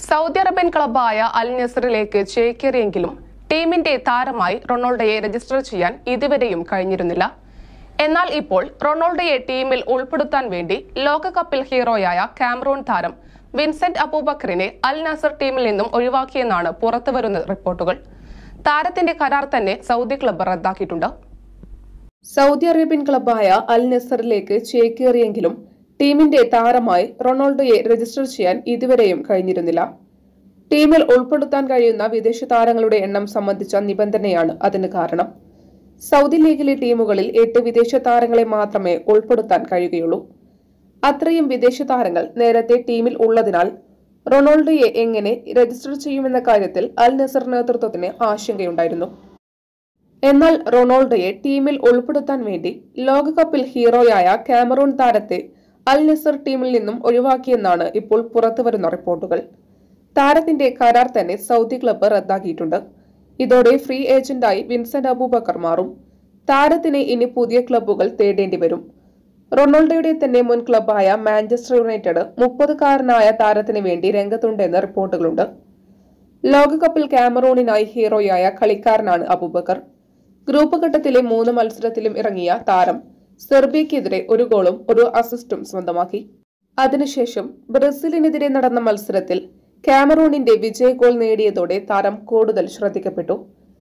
Saudi Arabian ക്ലബായ Al നസറിലേക്ക് ചേക്കേറിയെങ്കിലും ടീമിന്റെ താരമായി റൊണാൾഡോയെ രജിസ്റ്റർ ചെയ്യാൻ ഇതുവരെയും കഴിഞ്ഞിരുന്നില്ല എന്നാൽ ഇപ്പോൾ റൊണാൾഡോയെ ടീമിൽ ഉൾപ്പെടുത്താൻ വേണ്ടി ലോകകപ്പിൽ ഹീറോയായ കാമറൂൺ താരം വിൻസെന്റ് അബൂബക്കറിനെ അൽ നസർ ടീമിൽ നിന്നും ഒഴിവാക്കിയെന്നാണ് പുറത്തുവരുന്ന റിപ്പോർട്ടുകൾ താരത്തിന്റെ കരാർ തന്നെ സൗദി ക്ലബ്ബ് റദ്ദാക്കിയിട്ടുണ്ട് സൗദി അറേബ്യൻ ക്ലബായ അൽ നസറിലേക്ക് ചേക്കേറിയെങ്കിലും ടീമിന്റെ താരമായി റൊണാൾഡോയെ രജിസ്റ്റർ ചെയ്യാൻ ഇതുവരെയും കഴിഞ്ഞിരുന്നില്ല ടീമിൽ ഉൾപ്പെടുത്താൻ കഴിയുന്ന വിദേശ താരങ്ങളുടെ എണ്ണം സംബന്ധിച്ച നിബന്ധനയാണ് അതിന് കാരണം സൗദി ലീഗിലെ ടീമുകളിൽ എട്ട് വിദേശ താരങ്ങളെ മാത്രമേ ഉൾപ്പെടുത്താൻ കഴിയുകയുള്ളൂ അത്രയും വിദേശ താരങ്ങൾ നേരത്തെ ടീമിൽ ഉള്ളതിനാൽ റൊണാൾഡോയെ എങ്ങനെ രജിസ്റ്റർ ചെയ്യുമെന്ന കാര്യത്തിൽ അൽ നസർ നേതൃത്വത്തിന് ആശങ്കയുണ്ടായിരുന്നു എന്നാൽ റൊണാൾഡോയെ ടീമിൽ ഉൾപ്പെടുത്താൻ വേണ്ടി ലോകകപ്പിൽ ഹീറോയായ കാമറൂൺ താരത്തെ അൽ നസർ ടീമിൽ നിന്നും ഒഴിവാക്കിയെന്നാണ് ഇപ്പോൾ പുറത്തുവരുന്ന റിപ്പോർട്ടുകൾ താരത്തിന്റെ കരാർ തന്നെ സൗദി ക്ലബ്ബ് റദ്ദാക്കിയിട്ടുണ്ട് ഇതോടെ ഫ്രീ ഏജന്റായി വിൻസെന്റ് അബൂബക്കർ മാറും താരത്തിന് ഇനി പുതിയ ക്ലബ്ബുകൾ തേടേണ്ടി വരും റൊണാൾഡോയുടെ തന്നെ മുൻ ക്ലബ്ബായ മാഞ്ചസ്റ്റർ യുണൈറ്റഡ് മുപ്പതുകാരനായ താരത്തിന് വേണ്ടി രംഗത്തുണ്ടെന്ന് റിപ്പോർട്ടുകളുണ്ട് ലോകകപ്പിൽ കാമറൂണിനായി ഹീറോയായ കളിക്കാരനാണ് അബൂബക്കർ ഗ്രൂപ്പ് ഘട്ടത്തിലെ മൂന്ന് മത്സരത്തിലും ഇറങ്ങിയ താരം സെർബിയക്കെതിരെ ഒരു ഗോളും ഒരു അസിസ്റ്റും സ്വന്തമാക്കി അതിനുശേഷം ബ്രസീലിനെതിരെ നടന്ന മത്സരത്തിൽ കാമറൂണിന്റെ വിജയ ഗോൾ നേടിയതോടെ താരം കൂടുതൽ ശ്രദ്ധിക്കപ്പെട്ടു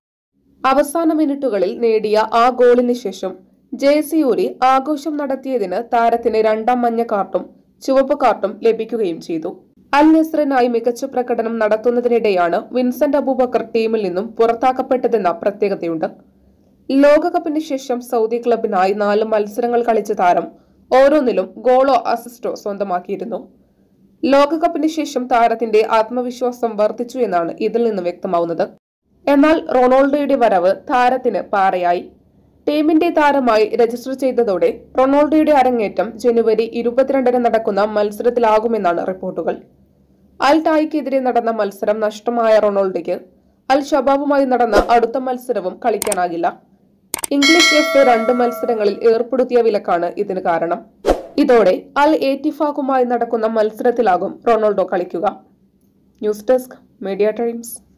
അവസാന മിനിറ്റുകളിൽ നേടിയ ആ ഗോളിന് ശേഷം ജേസി ഊരി ആഘോഷം നടത്തിയതിന് താരത്തിന് രണ്ടാം മഞ്ഞ കാർട്ടും ചുവപ്പ് കാർട്ടും ലഭിക്കുകയും ചെയ്തു അൽ നസ്റിനായി മികച്ച പ്രകടനം നടത്തുന്നതിനിടെയാണ് വിൻസെന്റ് അബൂബക്കർ ടീമിൽ നിന്നും പുറത്താക്കപ്പെട്ടതെന്ന പ്രത്യേകതയുണ്ട് ലോകകപ്പിന് ശേഷം സൗദി ക്ലബിനായി നാല് മത്സരങ്ങൾ കളിച്ച താരം ഓരോന്നിലും ഗോളോ അസിസ്റ്റോ സ്വന്തമാക്കിയിരുന്നു ലോകകപ്പിന് ശേഷം താരത്തിന്റെ ആത്മവിശ്വാസം വർദ്ധിച്ചു എന്നാണ് ഇതിൽ നിന്ന് വ്യക്തമാവുന്നത് എന്നാൽ റൊണാൾഡോയുടെ വരവ് താരത്തിന് പാറയായി ടീമിന്റെ താരമായി രജിസ്റ്റർ ചെയ്തതോടെ റൊണാൾഡോയുടെ അരങ്ങേറ്റം ജനുവരി ഇരുപത്തിരണ്ടിന് നടക്കുന്ന മത്സരത്തിലാകുമെന്നാണ് റിപ്പോർട്ടുകൾ അൽ ടായ്ക്കെതിരെ നടന്ന മത്സരം നഷ്ടമായ റൊണാൾഡോയ്ക്ക് അൽ ഷബാബുമായി നടന്ന അടുത്ത മത്സരവും കളിക്കാനാകില്ല ഇംഗ്ലീഷ് എഫ് എ രണ്ട് മത്സരങ്ങളിൽ ഏർപ്പെടുത്തിയ വിലക്കാണ് ഇതിന് കാരണം ഇതോടെ അൽ ഏറ്റിഫാഖുമായി നടക്കുന്ന മത്സരത്തിലാകും റൊണാൾഡോ കളിക്കുക ന്യൂസ് ഡെസ്ക് മീഡിയ ടൈംസ്